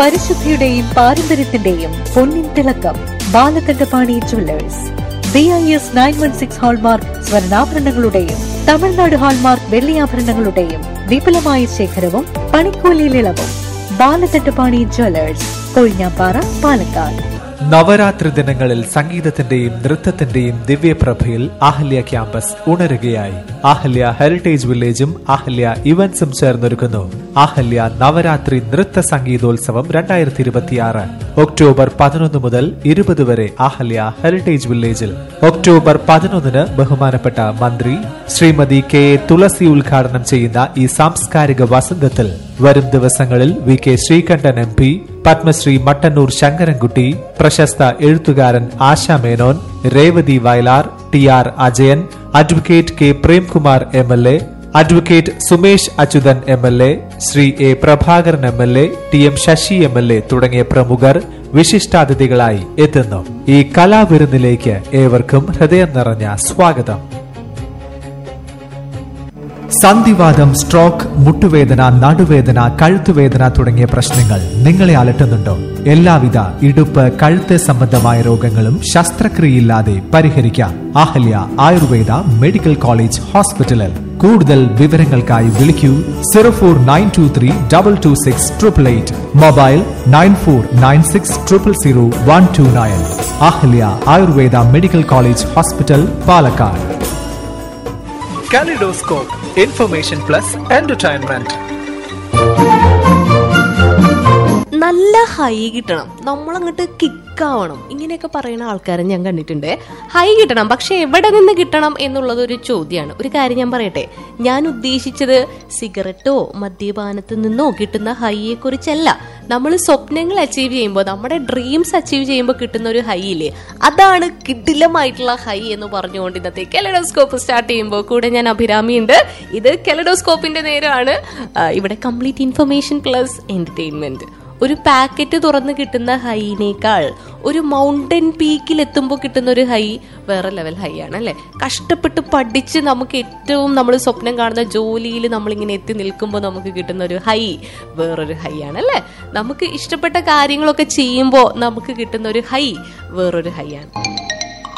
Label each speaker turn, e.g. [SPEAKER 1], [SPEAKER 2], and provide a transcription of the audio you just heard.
[SPEAKER 1] പരിശുദ്ധിയുടെയും പാരമ്പര്യത്തിന്റെയും പൊന്നിൻ തിളക്കം Balakandapani jewellers B I S nine one six hallmark Tamilnadu തമിഴ്നാട് ഹാൾമാർക്ക് വെള്ളിയാഭരണങ്ങളുടെയും വിപുലമായ ശേഖരവും പണിക്കൂലിയിൽ ഇളവും ബാലകണ്ഠപാണി ജ്വല്ലേഴ്സ് കൊഴിഞ്ഞാപ്പാറ പാലക്കാട്
[SPEAKER 2] നവരാത്രി ദിനങ്ങളിൽ സംഗീതത്തിന്റെയും നൃത്തത്തിന്റെയും ദിവ്യപ്രഭയിൽ ആഹല്യ ക്യാമ്പസ് ഉണരുകയായി ആഹല്യ ഹെറിറ്റേജ് വില്ലേജും ആഹല്യ ഇവന്റ്സും ചേർന്നൊരുക്കുന്നു ആഹല്യ നവരാത്രി നൃത്ത സംഗീതോത്സവം രണ്ടായിരത്തി ഇരുപത്തിയാറ് ഒക്ടോബർ പതിനൊന്ന് മുതൽ ഇരുപത് വരെ ആഹല്യ ഹെറിറ്റേജ് വില്ലേജിൽ ഒക്ടോബർ പതിനൊന്നിന് ബഹുമാനപ്പെട്ട മന്ത്രി ശ്രീമതി കെ എ തുളസി ഉദ്ഘാടനം ചെയ്യുന്ന ഈ സാംസ്കാരിക വസന്തത്തിൽ വരും ദിവസങ്ങളിൽ V K Sreekandan M P Padmashri Mattannur Sankarankutty പ്രശസ്ത എഴുത്തുകാരൻ Asha Menon Revathi Vayalar T R Ajayan advocate K Premkumar M L A advocate Sumesh Achuthan M L A Shri A Prabhakaran M L A T M Sasi M L A തുടങ്ങിയ പ്രമുഖർ വിശിഷ്ടാതിഥികളായി എത്തുന്നു ഈ കലാവിരുന്നിലേക്ക് ഏവർക്കും ഹൃദയം നിറഞ്ഞ സ്വാഗതം സന്ധിവാദം സ്ട്രോക്ക് മുട്ടുവേദന നടുവേദന കഴുത്തുവേദന തുടങ്ങിയ പ്രശ്നങ്ങൾ നിങ്ങളെ അലട്ടുന്നുണ്ടോ എല്ലാവിധ ഇടുപ്പ് കഴുത്ത് സംബന്ധമായ രോഗങ്ങളും ശസ്ത്രക്രിയയില്ലാതെ പരിഹരിക്കാം അഹല്യ ആയുർവേദ മെഡിക്കൽ കോളേജ് ഹോസ്പിറ്റലിൽ കൂടുതൽ വിവരങ്ങൾക്കായി വിളിക്കൂ zero four nine two three double two six triple eight mobile nine four nine six triple zero one two nine Ahalya Ayurveda medical college hospital Palakkad Kaleidoscope, information plus entertainment.
[SPEAKER 3] നല്ല ഹൈ കിട്ടണം നമ്മളങ്ങോട്ട് കിക്കാവണം ഇങ്ങനെയൊക്കെ പറയുന്ന ആൾക്കാരെ ഞാൻ കണ്ടിട്ടുണ്ട് ഹൈ കിട്ടണം പക്ഷെ എവിടെ നിന്ന് കിട്ടണം എന്നുള്ളത് ഒരു ചോദ്യമാണ് ഒരു കാര്യം ഞാൻ പറയട്ടെ ഞാൻ ഉദ്ദേശിച്ചത് സിഗരറ്റോ മദ്യപാനത്തിൽ നിന്നോ കിട്ടുന്ന ഹൈയെ കുറിച്ചല്ല നമ്മൾ സ്വപ്നങ്ങൾ അച്ചീവ് ചെയ്യുമ്പോൾ നമ്മുടെ ഡ്രീംസ് അച്ചീവ് ചെയ്യുമ്പോൾ കിട്ടുന്ന ഒരു ഹൈ ഇല്ലേ അതാണ് കിടിലമായിട്ടുള്ള ഹൈ എന്ന് പറഞ്ഞുകൊണ്ട് ഇന്നത്തെ കെലഡോസ്കോപ്പ് സ്റ്റാർട്ട് ചെയ്യുമ്പോൾ കൂടെ ഞാൻ അഭിരാമിയുണ്ട് ഇത് കെലഡോസ്കോപ്പിന്റെ നേരമാണ് ആ, ഇവിടെ കംപ്ലീറ്റ് ഇൻഫർമേഷൻ പ്ലസ് എന്റർടൈൻമെന്റ് ഒരു പാക്കറ്റ് തുറന്ന് കിട്ടുന്ന ഹൈനേക്കാൾ ഒരു മൗണ്ടൻ പീക്കിൽ എത്തുമ്പോൾ കിട്ടുന്ന ഒരു ഹൈ വേറെ ലെവൽ ഹൈ ആണ് അല്ലെ കഷ്ടപ്പെട്ട് പഠിച്ച് നമുക്ക് ഏറ്റവും നമ്മൾ സ്വപ്നം കാണുന്ന ജോലിയിൽ നമ്മളിങ്ങനെ എത്തി നിൽക്കുമ്പോൾ നമുക്ക് കിട്ടുന്ന ഒരു ഹൈ വേറൊരു ഹൈ ആണ് അല്ലെ നമുക്ക് ഇഷ്ടപ്പെട്ട കാര്യങ്ങളൊക്കെ ചെയ്യുമ്പോൾ നമുക്ക് കിട്ടുന്ന ഒരു ഹൈ വേറൊരു ഹൈ ആണ്